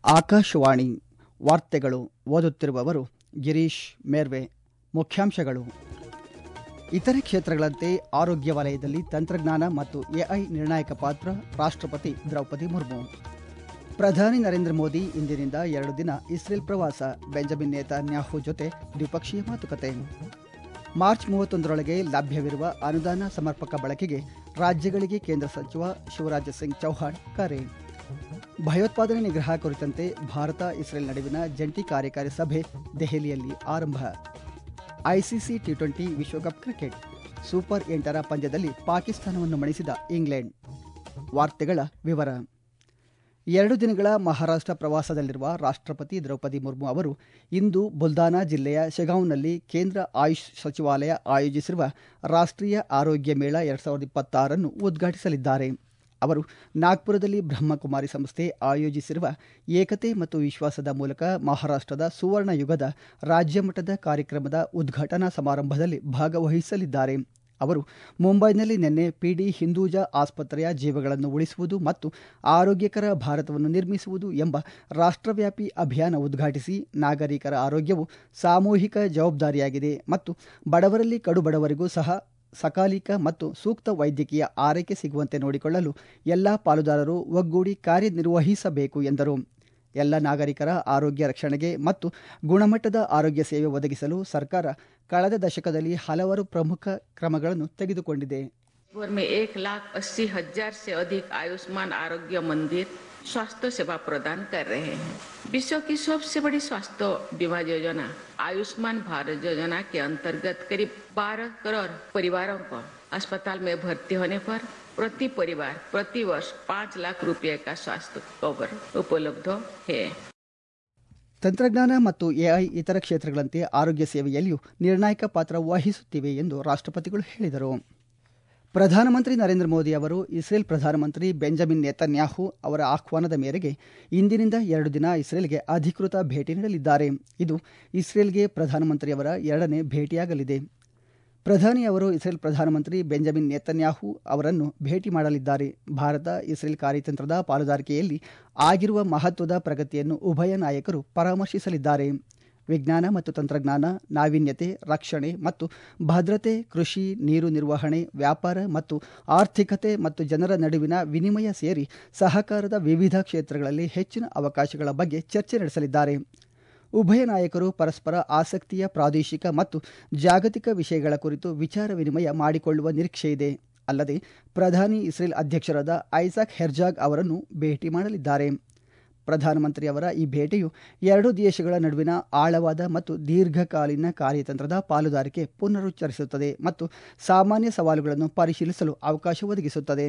ಆಕಾಶವಾಣಿ ವಾರ್ತೆಗಳು ಓದುತ್ತಿರುವವರು ಗಿರೀಶ್ ಮೇರ್ವೆ ಮುಖ್ಯಾಂಶಗಳು ಇತರೆ ಕ್ಷೇತ್ರಗಳಂತೆ ಆರೋಗ್ಯ ವಲಯದಲ್ಲಿ ತಂತ್ರಜ್ಞಾನ ಮತ್ತು ಎಐ ನಿರ್ಣಾಯಕ ಪಾತ್ರ ರಾಷ್ಟ್ರಪತಿ ದ್ರೌಪದಿ ಮುರ್ಮು ಪ್ರಧಾನಿ ನರೇಂದ್ರ ಮೋದಿ ಇಂದಿನಿಂದ ಎರಡು ದಿನ ಇಸ್ರೇಲ್ ಪ್ರವಾಸ ಬೆಂಜಮಿನ್ ನೇತಾನ್ಯಾಹು ಜೊತೆ ದ್ವಿಪಕ್ಷೀಯ ಮಾತುಕತೆ ಮಾರ್ಚ್ ಮೂವತ್ತೊಂದರೊಳಗೆ ಲಭ್ಯವಿರುವ ಅನುದಾನ ಸಮರ್ಪಕ ಬಳಕೆಗೆ ರಾಜ್ಯಗಳಿಗೆ ಕೇಂದ್ರ ಸಚಿವ ಶಿವರಾಜ್ ಸಿಂಗ್ ಚೌಹಾಣ್ ಕರೆ ಭಯೋತ್ಪಾದನೆ ನಿಗ್ರಹ ಕುರಿತಂತೆ ಭಾರತ ಇಸ್ರೇಲ್ ನಡುವಿನ ಜಂಟಿ ಕಾರ್ಯಕಾರಿ ಸಭೆ ದೆಹಲಿಯಲ್ಲಿ ಆರಂಭ ಐಸಿಸಿ ಟಿ ಟ್ವೆಂಟಿ ವಿಶ್ವಕಪ್ ಕ್ರಿಕೆಟ್ ಸೂಪರ್ ಎಂಟರ ಪಂದ್ಯದಲ್ಲಿ ಪಾಕಿಸ್ತಾನವನ್ನು ಮಣಿಸಿದ ಇಂಗ್ಲೆಂಡ್ ವಾರ್ತೆಗಳ ವಿವರ ಎರಡು ದಿನಗಳ ಮಹಾರಾಷ್ಟ್ರ ಪ್ರವಾಸದಲ್ಲಿರುವ ರಾಷ್ಟ್ರಪತಿ ದ್ರೌಪದಿ ಮುರ್ಮು ಅವರು ಇಂದು ಬುಲ್ದಾನಾ ಜಿಲ್ಲೆಯ ಶೆಗಾಂವ್ನಲ್ಲಿ ಕೇಂದ್ರ ಆಯುಷ್ ಸಚಿವಾಲಯ ಆಯೋಜಿಸಿರುವ ರಾಷ್ಟ್ರೀಯ ಆರೋಗ್ಯ ಮೇಳ ಎರಡು ಸಾವಿರದ ಇಪ್ಪತ್ತಾರನ್ನು ಉದ್ಘಾಟಿಸಲಿದ್ದಾರೆ ಅವರು ನಾಗ್ಪುರದಲ್ಲಿ ಬ್ರಹ್ಮಕುಮಾರಿ ಸಂಸ್ಥೆ ಆಯೋಜಿಸಿರುವ ಏಕತೆ ಮತ್ತು ವಿಶ್ವಾಸದ ಮೂಲಕ ಮಹಾರಾಷ್ಟ್ರದ ಸುವರ್ಣ ಯುಗದ ರಾಜ್ಯಮಟ್ಟದ ಕಾರ್ಯಕ್ರಮದ ಉದ್ಘಾಟನಾ ಸಮಾರಂಭದಲ್ಲಿ ಭಾಗವಹಿಸಲಿದ್ದಾರೆ ಅವರು ಮುಂಬೈನಲ್ಲಿ ನಿನ್ನೆ ಪಿಡಿ ಹಿಂದೂಜಾ ಆಸ್ಪತ್ರೆಯ ಜೀವಗಳನ್ನು ಉಳಿಸುವುದು ಮತ್ತು ಆರೋಗ್ಯಕರ ಭಾರತವನ್ನು ನಿರ್ಮಿಸುವುದು ಎಂಬ ರಾಷ್ಟ್ರವ್ಯಾಪಿ ಅಭಿಯಾನ ಉದ್ಘಾಟಿಸಿ ನಾಗರಿಕರ ಆರೋಗ್ಯವು ಸಾಮೂಹಿಕ ಜವಾಬ್ದಾರಿಯಾಗಿದೆ ಮತ್ತು ಬಡವರಲ್ಲಿ ಕಡುಬಡವರಿಗೂ ಸಹ ಸಕಾಲಿಕ ಮತ್ತು ಸೂಕ್ತ ವೈದ್ಯಕೀಯ ಆರೈಕೆ ಸಿಗುವಂತೆ ನೋಡಿಕೊಳ್ಳಲು ಎಲ್ಲ ಪಾಲುದಾರರು ಒಗ್ಗೂಡಿ ಕಾರ್ಯನಿರ್ವಹಿಸಬೇಕು ಎಂದರು ಎಲ್ಲ ನಾಗರಿಕರ ಆರೋಗ್ಯ ರಕ್ಷಣೆಗೆ ಮತ್ತು ಗುಣಮಟ್ಟದ ಆರೋಗ್ಯ ಸೇವೆ ಒದಗಿಸಲು ಸರ್ಕಾರ ಕಳೆದ ದಶಕದಲ್ಲಿ ಹಲವಾರು ಪ್ರಮುಖ ಕ್ರಮಗಳನ್ನು ತೆಗೆದುಕೊಂಡಿದೆ भर में एक लाख अस्सी हजार से अधिक आयुष्मान आरोग्य मंदिर स्वास्थ्य सेवा प्रदान कर रहे हैं विश्व की सबसे बड़ी स्वास्थ्य बीमा योजना आयुष्मान भारत योजना के अंतर्गत करीब 12 करोड़ परिवारों को अस्पताल में भर्ती होने पर प्रति परिवार प्रति वर्ष पाँच लाख रुपए का स्वास्थ्य कवर उपलब्ध है ತಂತ್ರಜ್ಞಾನ ಮತ್ತು ಎಐ ಇತರ ಕ್ಷೇತ್ರಗಳಂತೆ ಆರೋಗ್ಯ ಸೇವೆಯಲ್ಲಿಯೂ ನಿರ್ಣಾಯಕ ಪಾತ್ರ ವಹಿಸುತ್ತಿವೆ ಎಂದು ರಾಷ್ಟ್ರಪತಿಗಳು ಹೇಳಿದರು ಪ್ರಧಾನಮಂತ್ರಿ ನರೇಂದ್ರ ಮೋದಿ ಅವರು ಇಸ್ರೇಲ್ ಪ್ರಧಾನಮಂತ್ರಿ ಬೆಂಜಮಿನ್ ನೇತನ್ಯಾಹು ಅವರ ಆಹ್ವಾನದ ಮೇರೆಗೆ ಇಂದಿನಿಂದ ಎರಡು ದಿನ ಇಸ್ರೇಲ್ಗೆ ಅಧಿಕೃತ ಭೇಟಿ ನೀಡಲಿದ್ದಾರೆ ಇದು ಇಸ್ರೇಲ್ಗೆ ಪ್ರಧಾನಮಂತ್ರಿಯವರ ಎರಡನೇ ಭೇಟಿಯಾಗಲಿದೆ ಪ್ರಧಾನಿ ಅವರು ಇಸ್ರೇಲ್ ಪ್ರಧಾನಮಂತ್ರಿ ಬೆಂಜಮಿನ್ ನೇತನ್ಯಾಹು ಅವರನ್ನು ಭೇಟಿ ಮಾಡಲಿದ್ದಾರೆ ಭಾರತ ಇಸ್ರೇಲ್ ಕಾರ್ಯತಂತ್ರದ ಪಾಲುದಾರಿಕೆಯಲ್ಲಿ ಆಗಿರುವ ಮಹತ್ವದ ಪ್ರಗತಿಯನ್ನು ಉಭಯ ನಾಯಕರು ಪರಾಮರ್ಶಿಸಲಿದ್ದಾರೆ ವಿಜ್ಞಾನ ಮತ್ತು ತಂತ್ರಜ್ಞಾನ ನಾವೀನ್ಯತೆ ರಕ್ಷಣೆ ಮತ್ತು ಭದ್ರತೆ ಕೃಷಿ ನೀರು ನಿರ್ವಹಣೆ ವ್ಯಾಪಾರ ಮತ್ತು ಆರ್ಥಿಕತೆ ಮತ್ತು ಜನರ ನಡುವಿನ ವಿನಿಮಯ ಸೇರಿ ಸಹಕಾರದ ವಿವಿಧ ಕ್ಷೇತ್ರಗಳಲ್ಲಿ ಹೆಚ್ಚಿನ ಅವಕಾಶಗಳ ಬಗ್ಗೆ ಚರ್ಚೆ ನಡೆಸಲಿದ್ದಾರೆ ಉಭಯ ನಾಯಕರು ಪರಸ್ಪರ ಆಸಕ್ತಿಯ ಪ್ರಾದೇಶಿಕ ಮತ್ತು ಜಾಗತಿಕ ವಿಷಯಗಳ ಕುರಿತು ವಿಚಾರ ವಿನಿಮಯ ಮಾಡಿಕೊಳ್ಳುವ ನಿರೀಕ್ಷೆಯಿದೆ ಅಲ್ಲದೆ ಪ್ರಧಾನಿ ಇಸ್ರೇಲ್ ಅಧ್ಯಕ್ಷರಾದ ಐಸಾಕ್ ಹೆರ್ಜಾಗ್ ಅವರನ್ನು ಭೇಟಿ ಮಾಡಲಿದ್ದಾರೆ ಪ್ರಧಾನಮಂತ್ರಿಯವರ ಈ ಭೇಟಿಯು ಎರಡು ದೇಶಗಳ ನಡುವಿನ ಆಳವಾದ ಮತ್ತು ದೀರ್ಘಕಾಲೀನ ಕಾರ್ಯತಂತ್ರದ ಪಾಲುದಾರಿಕೆ ಪುನರುಚ್ಚರಿಸುತ್ತದೆ ಮತ್ತು ಸಾಮಾನ್ಯ ಸವಾಲುಗಳನ್ನು ಪರಿಶೀಲಿಸಲು ಅವಕಾಶ ಒದಗಿಸುತ್ತದೆ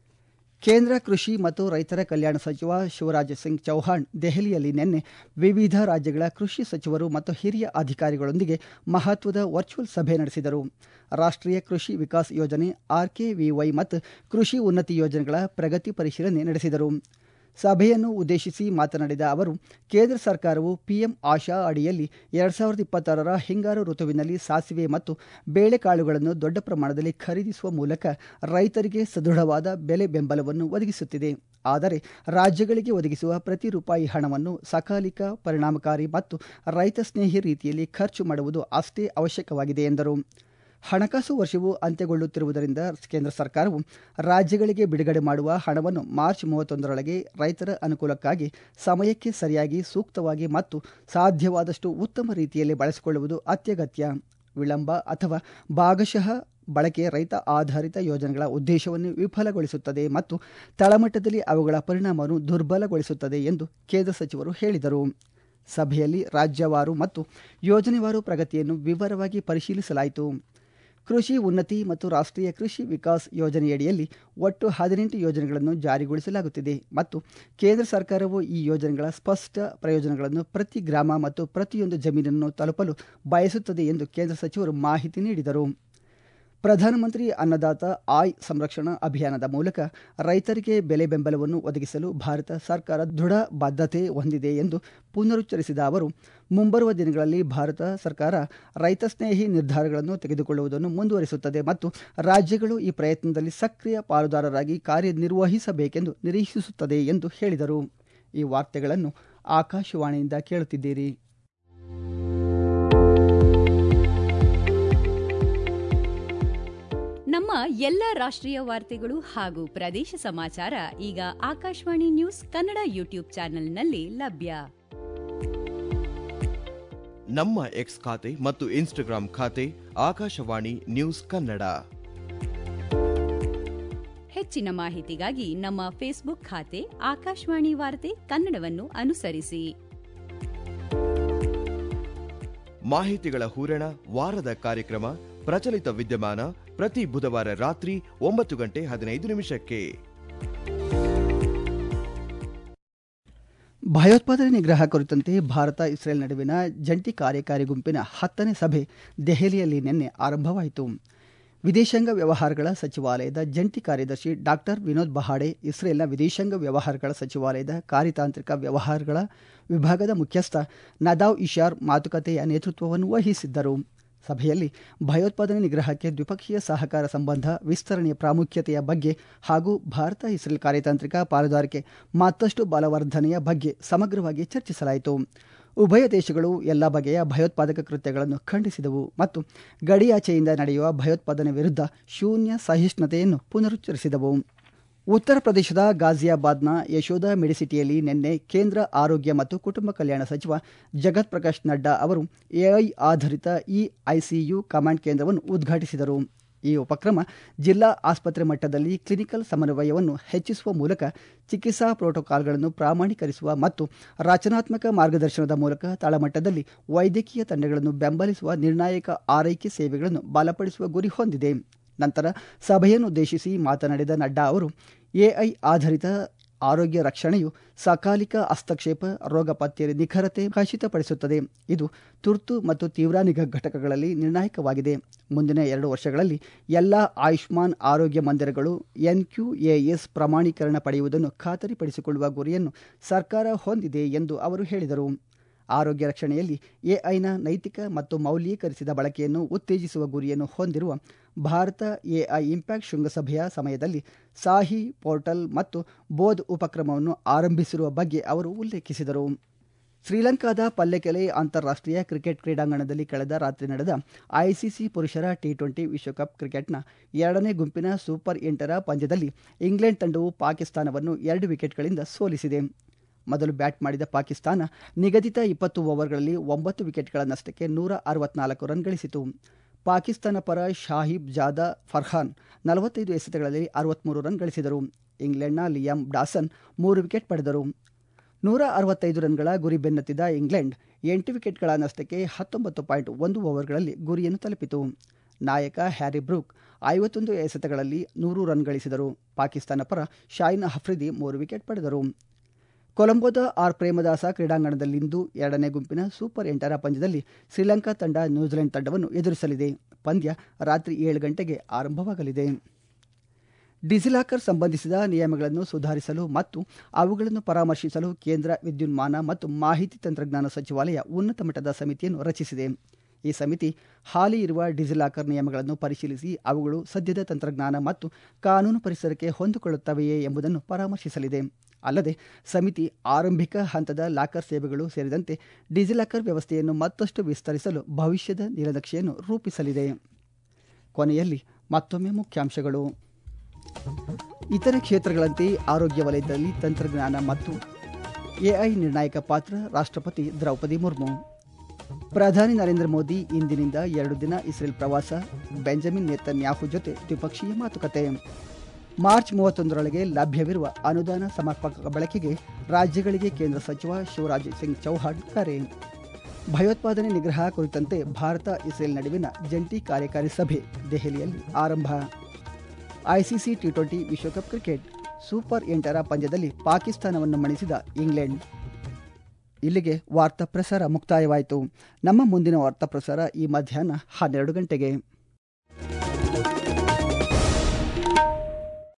ಕೇಂದ್ರ ಕೃಷಿ ಮತ್ತು ರೈತರ ಕಲ್ಯಾಣ ಸಚಿವ ಶಿವರಾಜ್ ಸಿಂಗ್ ಚೌಹಾಣ್ ದೆಹಲಿಯಲ್ಲಿ ನಿನ್ನೆ ವಿವಿಧ ರಾಜ್ಯಗಳ ಕೃಷಿ ಸಚಿವರು ಮತ್ತು ಹಿರಿಯ ಅಧಿಕಾರಿಗಳೊಂದಿಗೆ ಮಹತ್ವದ ವರ್ಚುವಲ್ ಸಭೆ ನಡೆಸಿದರು ರಾಷ್ಟ್ರೀಯ ಕೃಷಿ ವಿಕಾಸ್ ಯೋಜನೆ ಆರ್ಕೆವಿವೈ ಮತ್ತು ಕೃಷಿ ಉನ್ನತಿ ಯೋಜನೆಗಳ ಪ್ರಗತಿ ಪರಿಶೀಲನೆ ನಡೆಸಿದರು ಸಭೆಯನ್ನು ಉದ್ದೇಶಿಸಿ ಮಾತನಾಡಿದ ಅವರು ಕೇಂದ್ರ ಸರ್ಕಾರವು ಪಿಎಂ ಆಶಾ ಅಡಿಯಲ್ಲಿ ಎರಡು ಸಾವಿರದ ಇಪ್ಪತ್ತಾರರ ಹಿಂಗಾರು ಋತುವಿನಲ್ಲಿ ಸಾಸಿವೆ ಮತ್ತು ಬೇಳೆಕಾಳುಗಳನ್ನು ದೊಡ್ಡ ಪ್ರಮಾಣದಲ್ಲಿ ಖರೀದಿಸುವ ಮೂಲಕ ರೈತರಿಗೆ ಸದೃಢವಾದ ಬೆಲೆ ಬೆಂಬಲವನ್ನು ಒದಗಿಸುತ್ತಿದೆ ಆದರೆ ರಾಜ್ಯಗಳಿಗೆ ಒದಗಿಸುವ ಪ್ರತಿ ರೂಪಾಯಿ ಹಣವನ್ನು ಸಕಾಲಿಕ ಪರಿಣಾಮಕಾರಿ ಮತ್ತು ರೈತ ಸ್ನೇಹಿ ರೀತಿಯಲ್ಲಿ ಖರ್ಚು ಮಾಡುವುದು ಅಷ್ಟೇ ಅವಶ್ಯಕವಾಗಿದೆ ಎಂದರು ಹಣಕಾಸು ವರ್ಷವು ಅಂತ್ಯಗೊಳ್ಳುತ್ತಿರುವುದರಿಂದ ಕೇಂದ್ರ ಸರ್ಕಾರವು ರಾಜ್ಯಗಳಿಗೆ ಬಿಡುಗಡೆ ಮಾಡುವ ಹಣವನ್ನು ಮಾರ್ಚ್ ಮೂವತ್ತೊಂದರೊಳಗೆ ರೈತರ ಅನುಕೂಲಕ್ಕಾಗಿ ಸಮಯಕ್ಕೆ ಸರಿಯಾಗಿ ಸೂಕ್ತವಾಗಿ ಮತ್ತು ಸಾಧ್ಯವಾದಷ್ಟು ಉತ್ತಮ ರೀತಿಯಲ್ಲಿ ಬಳಸಿಕೊಳ್ಳುವುದು ಅತ್ಯಗತ್ಯ ವಿಳಂಬ ಅಥವಾ ಭಾಗಶಃ ಬಳಕೆ ರೈತ ಆಧಾರಿತ ಯೋಜನೆಗಳ ಉದ್ದೇಶವನ್ನು ವಿಫಲಗೊಳಿಸುತ್ತದೆ ಮತ್ತು ತಳಮಟ್ಟದಲ್ಲಿ ಅವುಗಳ ಪರಿಣಾಮವನ್ನು ದುರ್ಬಲಗೊಳಿಸುತ್ತದೆ ಎಂದು ಕೇಂದ್ರ ಸಚಿವರು ಹೇಳಿದರು ಸಭೆಯಲ್ಲಿ ರಾಜ್ಯವಾರು ಮತ್ತು ಯೋಜನೆವಾರು ಪ್ರಗತಿಯನ್ನು ವಿವರವಾಗಿ ಪರಿಶೀಲಿಸಲಾಯಿತು ಕೃಷಿ ಉನ್ನತಿ ಮತ್ತು ರಾಷ್ಟ್ರೀಯ ಕೃಷಿ ವಿಕಾಸ್ ಯೋಜನೆಯಡಿಯಲ್ಲಿ ಒಟ್ಟು ಹದಿನೆಂಟು ಯೋಜನೆಗಳನ್ನು ಜಾರಿಗೊಳಿಸಲಾಗುತ್ತಿದೆ ಮತ್ತು ಕೇಂದ್ರ ಸರ್ಕಾರವು ಈ ಯೋಜನೆಗಳ ಸ್ಪಷ್ಟ ಪ್ರಯೋಜನಗಳನ್ನು ಪ್ರತಿ ಗ್ರಾಮ ಮತ್ತು ಪ್ರತಿಯೊಂದು ಜಮೀನನ್ನು ತಲುಪಲು ಬಯಸುತ್ತದೆ ಎಂದು ಕೇಂದ್ರ ಸಚಿವರು ಮಾಹಿತಿ ನೀಡಿದರು ಪ್ರಧಾನಮಂತ್ರಿ ಅನ್ನದಾತ ಆಯ್ ಸಂರಕ್ಷಣಾ ಅಭಿಯಾನದ ಮೂಲಕ ರೈತರಿಗೆ ಬೆಲೆ ಬೆಂಬಲವನ್ನು ಒದಗಿಸಲು ಭಾರತ ಸರ್ಕಾರ ದೃಢ ಬದ್ಧತೆ ಹೊಂದಿದೆ ಎಂದು ಪುನರುಚ್ಚರಿಸಿದ ಅವರು ಮುಂಬರುವ ದಿನಗಳಲ್ಲಿ ಭಾರತ ಸರ್ಕಾರ ರೈತ ಸ್ನೇಹಿ ನಿರ್ಧಾರಗಳನ್ನು ತೆಗೆದುಕೊಳ್ಳುವುದನ್ನು ಮುಂದುವರಿಸುತ್ತದೆ ಮತ್ತು ರಾಜ್ಯಗಳು ಈ ಪ್ರಯತ್ನದಲ್ಲಿ ಸಕ್ರಿಯ ಪಾಲುದಾರರಾಗಿ ಕಾರ್ಯನಿರ್ವಹಿಸಬೇಕೆಂದು ನಿರೀಕ್ಷಿಸುತ್ತದೆ ಎಂದು ಹೇಳಿದರು ಈ ವಾರ್ತೆಗಳನ್ನು ಆಕಾಶವಾಣಿಯಿಂದ ಕೇಳುತ್ತಿದ್ದೀರಿ ನಮ್ಮ ಎಲ್ಲ ರಾಷ್ಟ್ರೀಯ ವಾರ್ತೆಗಳು ಹಾಗೂ ಪ್ರದೇಶ ಸಮಾಚಾರ ಈಗ ಆಕಾಶವಾಣಿ ನ್ಯೂಸ್ ಕನ್ನಡ ಯೂಟ್ಯೂಬ್ ಚಾನೆಲ್ನಲ್ಲಿ ಲಭ್ಯ ನಮ್ಮ ಎಕ್ಸ್ ಖಾತೆ ಮತ್ತು ಇನ್ಸ್ಟಾಗ್ರಾಂ ಖಾತೆ ಆಕಾಶವಾಣಿ ನ್ಯೂಸ್ ಕನ್ನಡ ಹೆಚ್ಚಿನ ಮಾಹಿತಿಗಾಗಿ ನಮ್ಮ ಫೇಸ್ಬುಕ್ ಖಾತೆ ಆಕಾಶವಾಣಿ ವಾರ್ತೆ ಕನ್ನಡವನ್ನು ಅನುಸರಿಸಿ ಮಾಹಿತಿಗಳ ಹೂರಣ ವಾರದ ಕಾರ್ಯಕ್ರಮ ಪ್ರಚಲಿತ ವಿದ್ಯಮಾನ ಪ್ರತಿ ಬುಧವಾರ ರಾತ್ರಿ ಒಂಬತ್ತು ಗಂಟೆ ಹದಿನೈದು ನಿಮಿಷಕ್ಕೆ ಭಯೋತ್ಪಾದನೆ ನಿಗ್ರಹ ಕುರಿತಂತೆ ಭಾರತ ಇಸ್ರೇಲ್ ನಡುವಿನ ಜಂಟಿ ಕಾರ್ಯಕಾರಿ ಗುಂಪಿನ ಹತ್ತನೇ ಸಭೆ ದೆಹಲಿಯಲ್ಲಿ ನಿನ್ನೆ ಆರಂಭವಾಯಿತು ವಿದೇಶಾಂಗ ವ್ಯವಹಾರಗಳ ಸಚಿವಾಲಯದ ಜಂಟಿ ಕಾರ್ಯದರ್ಶಿ ಡಾಕ್ಟರ್ ವಿನೋದ್ ಬಹಾಡೆ ಇಸ್ರೇಲ್ನ ವಿದೇಶಾಂಗ ವ್ಯವಹಾರಗಳ ಸಚಿವಾಲಯದ ಕಾರ್ಯತಾಂತ್ರಿಕ ವ್ಯವಹಾರಗಳ ವಿಭಾಗದ ಮುಖ್ಯಸ್ಥ ನದಾವ್ ಇಶಾರ್ ಮಾತುಕತೆಯ ನೇತೃತ್ವವನ್ನು ವಹಿಸಿದ್ದರು ಸಭೆಯಲ್ಲಿ ಭಯೋತ್ಪಾದನೆ ನಿಗ್ರಹಕ್ಕೆ ದ್ವಿಪಕ್ಷೀಯ ಸಹಕಾರ ಸಂಬಂಧ ವಿಸ್ತರಣೆಯ ಪ್ರಾಮುಖ್ಯತೆಯ ಬಗ್ಗೆ ಹಾಗೂ ಭಾರತ ಇಸ್ರೇಲ್ ಕಾರ್ಯತಾಂತ್ರಿಕ ಪಾಲುದಾರಿಕೆ ಮತ್ತಷ್ಟು ಬಲವರ್ಧನೆಯ ಬಗ್ಗೆ ಸಮಗ್ರವಾಗಿ ಚರ್ಚಿಸಲಾಯಿತು ಉಭಯ ದೇಶಗಳು ಎಲ್ಲ ಬಗೆಯ ಭಯೋತ್ಪಾದಕ ಕೃತ್ಯಗಳನ್ನು ಖಂಡಿಸಿದವು ಮತ್ತು ಗಡಿಯಾಚೆಯಿಂದ ನಡೆಯುವ ಭಯೋತ್ಪಾದನೆ ವಿರುದ್ಧ ಶೂನ್ಯ ಸಹಿಷ್ಣುತೆಯನ್ನು ಪುನರುಚ್ಚರಿಸಿದವು ಉತ್ತರ ಪ್ರದೇಶದ ಗಾಜಿಯಾಬಾದ್ನ ಯಶೋಧ ಮೆಡಿಸಿಟಿಯಲ್ಲಿ ನಿನ್ನೆ ಕೇಂದ್ರ ಆರೋಗ್ಯ ಮತ್ತು ಕುಟುಂಬ ಕಲ್ಯಾಣ ಸಚಿವ ಜಗತ್ ಪ್ರಕಾಶ್ ನಡ್ಡಾ ಅವರು ಎಐ ಆಧಾರಿತ ಇ ಐಸಿಯು ಕಮಾಂಡ್ ಕೇಂದ್ರವನ್ನು ಉದ್ಘಾಟಿಸಿದರು ಈ ಉಪಕ್ರಮ ಜಿಲ್ಲಾ ಆಸ್ಪತ್ರೆ ಮಟ್ಟದಲ್ಲಿ ಕ್ಲಿನಿಕಲ್ ಸಮನ್ವಯವನ್ನು ಹೆಚ್ಚಿಸುವ ಮೂಲಕ ಚಿಕಿತ್ಸಾ ಪ್ರೋಟೋಕಾಲ್ಗಳನ್ನು ಪ್ರಾಮಾಣೀಕರಿಸುವ ಮತ್ತು ರಚನಾತ್ಮಕ ಮಾರ್ಗದರ್ಶನದ ಮೂಲಕ ತಳಮಟ್ಟದಲ್ಲಿ ವೈದ್ಯಕೀಯ ತಂಡಗಳನ್ನು ಬೆಂಬಲಿಸುವ ನಿರ್ಣಾಯಕ ಆರೈಕೆ ಸೇವೆಗಳನ್ನು ಬಲಪಡಿಸುವ ಗುರಿ ಹೊಂದಿದೆ ನಂತರ ಸಭೆಯನ್ನುದ್ದೇಶಿಸಿ ಮಾತನಾಡಿದ ನಡ್ಡಾ ಅವರು ಎಐ ಆಧಾರಿತ ಆರೋಗ್ಯ ರಕ್ಷಣೆಯು ಸಕಾಲಿಕ ಹಸ್ತಕ್ಷೇಪ ರೋಗ ಪತ್ತೆಯ ನಿಖರತೆ ಖಚಿತಪಡಿಸುತ್ತದೆ ಇದು ತುರ್ತು ಮತ್ತು ತೀವ್ರ ನಿಗಾ ಘಟಕಗಳಲ್ಲಿ ನಿರ್ಣಾಯಕವಾಗಿದೆ ಮುಂದಿನ ಎರಡು ವರ್ಷಗಳಲ್ಲಿ ಎಲ್ಲ ಆಯುಷ್ಮಾನ್ ಆರೋಗ್ಯ ಮಂದಿರಗಳು ಎನ್ಕ್ಯೂಎಎಸ್ ಪ್ರಮಾಣೀಕರಣ ಪಡೆಯುವುದನ್ನು ಖಾತರಿಪಡಿಸಿಕೊಳ್ಳುವ ಗುರಿಯನ್ನು ಸರ್ಕಾರ ಹೊಂದಿದೆ ಎಂದು ಅವರು ಹೇಳಿದರು ಆರೋಗ್ಯ ರಕ್ಷಣೆಯಲ್ಲಿ ಎಐನ ನೈತಿಕ ಮತ್ತು ಮೌಲ್ಯೀಕರಿಸಿದ ಬಳಕೆಯನ್ನು ಉತ್ತೇಜಿಸುವ ಗುರಿಯನ್ನು ಹೊಂದಿರುವ ಭಾರತ ಎಐ ಇಂಪ್ಯಾಕ್ಟ್ ಶೃಂಗಸಭೆಯ ಸಮಯದಲ್ಲಿ ಸಾಹಿ ಪೋರ್ಟಲ್ ಮತ್ತು ಬೋಧ್ ಉಪಕ್ರಮವನ್ನು ಆರಂಭಿಸಿರುವ ಬಗ್ಗೆ ಅವರು ಉಲ್ಲೇಖಿಸಿದರು ಶ್ರೀಲಂಕಾದ ಪಲ್ಲೆಕೆಲೆ ಅಂತಾರಾಷ್ಟ್ರೀಯ ಕ್ರಿಕೆಟ್ ಕ್ರೀಡಾಂಗಣದಲ್ಲಿ ಕಳೆದ ರಾತ್ರಿ ನಡೆದ ಐಸಿಸಿ ಪುರುಷರ ಟಿ ಟ್ವೆಂಟಿ ವಿಶ್ವಕಪ್ ಕ್ರಿಕೆಟ್ನ ಎರಡನೇ ಗುಂಪಿನ ಸೂಪರ್ ಎಂಟರ ಪಂದ್ಯದಲ್ಲಿ ಇಂಗ್ಲೆಂಡ್ ತಂಡವು ಪಾಕಿಸ್ತಾನವನ್ನು ಎರಡು ವಿಕೆಟ್ಗಳಿಂದ ಸೋಲಿಸಿದೆ ಮೊದಲು ಬ್ಯಾಟ್ ಮಾಡಿದ ಪಾಕಿಸ್ತಾನ ನಿಗದಿತ ಇಪ್ಪತ್ತು ಓವರ್ಗಳಲ್ಲಿ ಒಂಬತ್ತು ವಿಕೆಟ್ಗಳ ನಷ್ಟಕ್ಕೆ ನೂರ ಅರವತ್ನಾಲ್ಕು ರನ್ ಗಳಿಸಿತು ಪಾಕಿಸ್ತಾನ ಪರ ಶಾಹಿಬ್ ಜಾದಾ ಫರ್ಹಾನ್ ನಲವತ್ತೈದು ಎಸೆತಗಳಲ್ಲಿ ಅರವತ್ಮೂರು ರನ್ ಗಳಿಸಿದರು ಇಂಗ್ಲೆಂಡ್ನ ಲಿಯಾಮ್ ಡಾಸನ್ ಮೂರು ವಿಕೆಟ್ ಪಡೆದರು ನೂರ ಅರವತ್ತೈದು ರನ್ಗಳ ಗುರಿ ಬೆನ್ನತ್ತಿದ ಇಂಗ್ಲೆಂಡ್ ಎಂಟು ವಿಕೆಟ್ಗಳ ನಷ್ಟಕ್ಕೆ ಹತ್ತೊಂಬತ್ತು ಪಾಯಿಂಟ್ ಒಂದು ಓವರ್ಗಳಲ್ಲಿ ಗುರಿಯನ್ನು ತಲುಪಿತು ನಾಯಕ ಹ್ಯಾರಿ ಬ್ರೂಕ್ ಐವತ್ತೊಂದು ಎಸೆತಗಳಲ್ಲಿ ನೂರು ರನ್ ಗಳಿಸಿದರು ಪಾಕಿಸ್ತಾನ ಪರ ಶಾಯಿನ್ ಅಫ್ರಿದಿ ಮೂರು ವಿಕೆಟ್ ಪಡೆದರು ಕೊಲಂಬೋದ ಆರ್ ಪ್ರೇಮದಾಸ ಕ್ರೀಡಾಂಗಣದಲ್ಲಿಂದು ಎರಡನೇ ಗುಂಪಿನ ಸೂಪರ್ ಎಂಟರ ಪಂದ್ಯದಲ್ಲಿ ಶ್ರೀಲಂಕಾ ತಂಡ ನ್ಯೂಜಿಲೆಂಡ್ ತಂಡವನ್ನು ಎದುರಿಸಲಿದೆ ಪಂದ್ಯ ರಾತ್ರಿ ಏಳು ಗಂಟೆಗೆ ಆರಂಭವಾಗಲಿದೆ ಡಿಜಿಲಾಕರ್ ಸಂಬಂಧಿಸಿದ ನಿಯಮಗಳನ್ನು ಸುಧಾರಿಸಲು ಮತ್ತು ಅವುಗಳನ್ನು ಪರಾಮರ್ಶಿಸಲು ಕೇಂದ್ರ ವಿದ್ಯುನ್ಮಾನ ಮತ್ತು ಮಾಹಿತಿ ತಂತ್ರಜ್ಞಾನ ಸಚಿವಾಲಯ ಉನ್ನತ ಮಟ್ಟದ ಸಮಿತಿಯನ್ನು ರಚಿಸಿದೆ ಈ ಸಮಿತಿ ಹಾಲಿ ಇರುವ ಡಿಜಿಲಾಕರ್ ನಿಯಮಗಳನ್ನು ಪರಿಶೀಲಿಸಿ ಅವುಗಳು ಸದ್ಯದ ತಂತ್ರಜ್ಞಾನ ಮತ್ತು ಕಾನೂನು ಪರಿಸರಕ್ಕೆ ಹೊಂದಿಕೊಳ್ಳುತ್ತವೆಯೇ ಎಂಬುದನ್ನು ಪರಾಮರ್ಶಿಸಲಿದೆ ಅಲ್ಲದೆ ಸಮಿತಿ ಆರಂಭಿಕ ಹಂತದ ಲಾಕರ್ ಸೇವೆಗಳು ಸೇರಿದಂತೆ ಡಿಜಿಲಾಕರ್ ವ್ಯವಸ್ಥೆಯನ್ನು ಮತ್ತಷ್ಟು ವಿಸ್ತರಿಸಲು ಭವಿಷ್ಯದ ನೀಲನಕ್ಷೆಯನ್ನು ರೂಪಿಸಲಿದೆ ಕೊನೆಯಲ್ಲಿ ಮತ್ತೊಮ್ಮೆ ಮುಖ್ಯಾಂಶಗಳು ಇತರೆ ಕ್ಷೇತ್ರಗಳಂತೆ ಆರೋಗ್ಯ ವಲಯದಲ್ಲಿ ತಂತ್ರಜ್ಞಾನ ಮತ್ತು ಎಐ ನಿರ್ಣಾಯಕ ಪಾತ್ರ ರಾಷ್ಟ್ರಪತಿ ದ್ರೌಪದಿ ಮುರ್ಮು ಪ್ರಧಾನಿ ನರೇಂದ್ರ ಮೋದಿ ಇಂದಿನಿಂದ ಎರಡು ದಿನ ಇಸ್ರೇಲ್ ಪ್ರವಾಸ ಬೆಂಜಮಿನ್ ನೇತನ್ಯಾಹು ಜೊತೆ ದ್ವಿಪಕ್ಷೀಯ ಮಾತುಕತೆ ಮಾರ್ಚ್ ಮೂವತ್ತೊಂದರೊಳಗೆ ಲಭ್ಯವಿರುವ ಅನುದಾನ ಸಮರ್ಪಕ ಬಳಕೆಗೆ ರಾಜ್ಯಗಳಿಗೆ ಕೇಂದ್ರ ಸಚಿವ ಶಿವರಾಜ್ ಸಿಂಗ್ ಚೌಹಾಣ್ ಕರೆ ಭಯೋತ್ಪಾದನೆ ನಿಗ್ರಹ ಕುರಿತಂತೆ ಭಾರತ ಇಸ್ರೇಲ್ ನಡುವಿನ ಜಂಟಿ ಕಾರ್ಯಕಾರಿ ಸಭೆ ದೆಹಲಿಯಲ್ಲಿ ಆರಂಭ ಐಸಿಸಿ ಟಿ ಟ್ವೆಂಟಿ ವಿಶ್ವಕಪ್ ಕ್ರಿಕೆಟ್ ಸೂಪರ್ ಎಂಟರ ಪಂದ್ಯದಲ್ಲಿ ಪಾಕಿಸ್ತಾನವನ್ನು ಮಣಿಸಿದ ಇಂಗ್ಲೆಂಡ್ ಇಲ್ಲಿಗೆ ವಾರ್ತಾ ಪ್ರಸಾರ ಮುಕ್ತಾಯವಾಯಿತು ನಮ್ಮ ಮುಂದಿನ ವಾರ್ತಾ ಪ್ರಸಾರ ಈ ಮಧ್ಯಾಹ್ನ ಹನ್ನೆರಡು ಗಂಟೆಗೆ